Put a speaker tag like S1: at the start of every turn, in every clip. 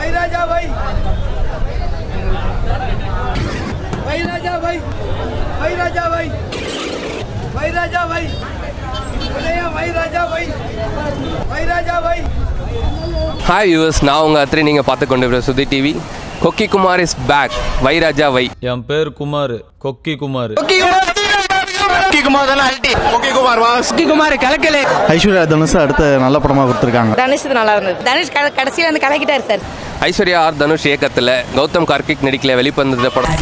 S1: भाई राजा भाई भाई राजा भाई भाई राजा भाई भाई राजा भाई अरे भाई राजा भाई भाई राजा भाई
S2: ஹாய் யூஎஸ் நான் உங்கள் அத்திரி நீங்கள் பார்த்து கொண்டு இருக்கிற சுதி TV Kokki Kumar is back Vai Raja Vai
S3: என் பேர் குமார் கொக்கி குமார்
S4: ஐஸ்வர்யா தனுஷ் அடுத்த நல்ல படமாக கொடுத்துருக்காங்க
S5: தனுஷ் இது நல்லா இருந்தது தனுஷ் கட- கடைசியில வந்து கலக்கிட்டாரு சார்
S2: ஐஸ்வர்யா ஆர் தனுஷ் இயக்கத்தில் கௌதம் கார்த்திக் நடிக்கல வெளிப்பந்த படம்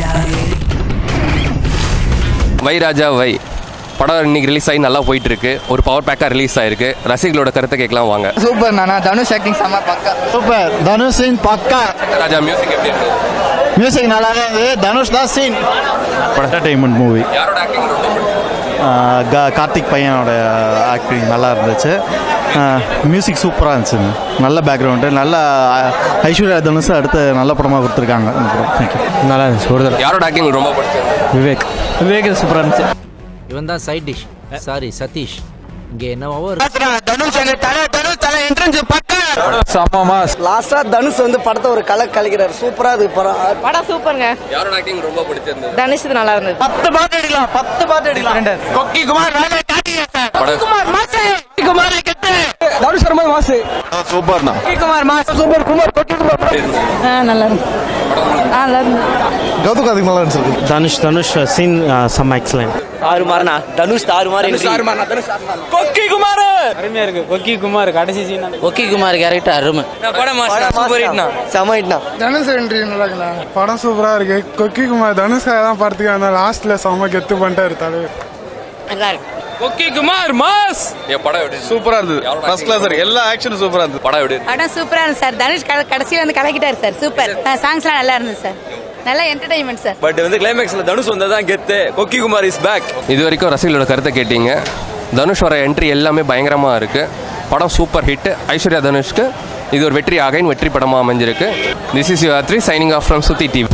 S2: வைராஜா வை படம் இன்னைக்கு ரிலீஸ் ஆகி நல்லா போயிட்டு இருக்கு ஒரு பவர் பேக்காக ரிலீஸ் ஆயிருக்கு ரசிகளோட கருத்தை கேட்கலாம் வாங்க
S6: சூப்பர் நானா தனுஷ் ஆக்டிங் செம்ம பக்கா
S4: சூப்பர் தனுஷின் பக்கா
S2: ராஜா மியூசிக் எப்படி இருக்கு
S4: மியூசிக் நல்லா இருந்தது தனுஷ் தான் சீன் என்டர்டைன்மெண்ட் மூவி
S2: யாரோட ஆக்டிங் ரொம்ப பிடிச்சது?
S4: கார்த்திக் பையனோட ஆக்டிங் நல்லா இருந்துச்சு மியூசிக் சூப்பராக இருந்துச்சுங்க நல்ல பேக்ரவுண்டு நல்ல அஹ், ஐஸ்வர்யா தனுஷ் அடுத்த நல்ல படமாக கொடுத்துருக்காங்க இந்த படம் தேங்க்யூ நல்லா இருந்துச்சு ஒரு தடவை
S2: யாரோட ஆக்டிங் ரொம்ப பிடிச்சது
S4: விவேக் விவேக் சூப்பராக இருந்துச்சு
S7: இவன் தான் சைட் டிஷ் சாரி சதீஷ் இங்க என்னவோ
S6: தனுஷ் எங்க தலை தனுஷ் தலை என்ட்ரன்ஸ் பக்கா
S1: லாஸ்டா தனுஷ் வந்து படத்தை ஒரு கலை கலைக்கிறார் சூப்பரா இருக்கு படம்
S5: படம் சூப்பருங்க
S2: யாரோட ஆக்டிங் ரொம்ப பிடிச்சிருந்தது
S5: தனுஷ் இது நல்லா இருந்தது
S6: பத்து பாட்டு எடுக்கலாம் பத்து பாட்டு எடுக்கலாம் கொக்கி குமார் வேலை காட்டிங்க சார்
S2: படம்
S6: குமார் மாசே குமார் கெட்டு
S1: தனுஷ் வரும்போது மாசு
S4: சூப்பர் தான்
S6: கொக்கி குமார் மாசு சூப்பர் குமார் கொக்கி குமார்
S5: ஆ நல்லா இருந்தது ஆ நல்லா இருந்தது
S4: கௌதம் கார்த்திக் நல்லா இருந்துச்சு
S8: Dhanush Dhanush scene some excellent
S6: ஆறு மாறினா தனுஷ் ஆறு மாறி கொக்கி குமார்
S8: அருமையா இருக்கு கொக்கி குமார் கடைசி சீன்
S7: ஒக்கி குமார் கேரக்டர் அருமை
S6: படம் சூப்பர் ஹிட்னா செம ஹிட்னா
S9: தனுஷ் என்ட்ரி நல்லா இருக்குண்ணா படம் சூப்பரா இருக்கு கொக்கி குமார் தனுஷ்காக தான் படத்துக்கு வந்தா லாஸ்ட்ல செம்ம கெத்து பண்ணிட்டாரு தலைவர்
S5: நல்லா இருக்கு
S6: கொக்கி குமார் மாஸ்
S2: என் படம் எப்படி இருந்தது?
S3: சூப்பரா இருந்தது
S2: யாரோட
S3: ஃபர்ஸ்ட் கிளாஸ் இருக்கு எல்லா ஆக்ஷனும் சூப்பரா இருந்தது
S2: படம் எப்படி இருந்தது?
S5: படம் சூப்பரா இருந்தது சார் தனுஷ் கட- கடைசியில வந்து கலக்கிட்டாரு சார் சூப்பர் சாங்ஸ்லாம் நல்லா இருந்தது சார் நல்ல என்டர்டைன்மெண்ட் சார்
S3: பட் வந்து கிளைமேக்ஸ்ல தனுஷ் வந்ததான் கெத்து கொக்கி குமார் இஸ் பேக்
S2: இது வரைக்கும் ரசிகளோட கருத்தை கேட்டீங்க தனுஷ் வர என்ட்ரி எல்லாமே பயங்கரமாக இருக்கு படம் சூப்பர் ஹிட் ஐஸ்வர்யா தனுஷ்க்கு இது ஒரு வெற்றி ஆகைன் வெற்றி படமாக அமைஞ்சிருக்கு this is U three signing off from Suthi TV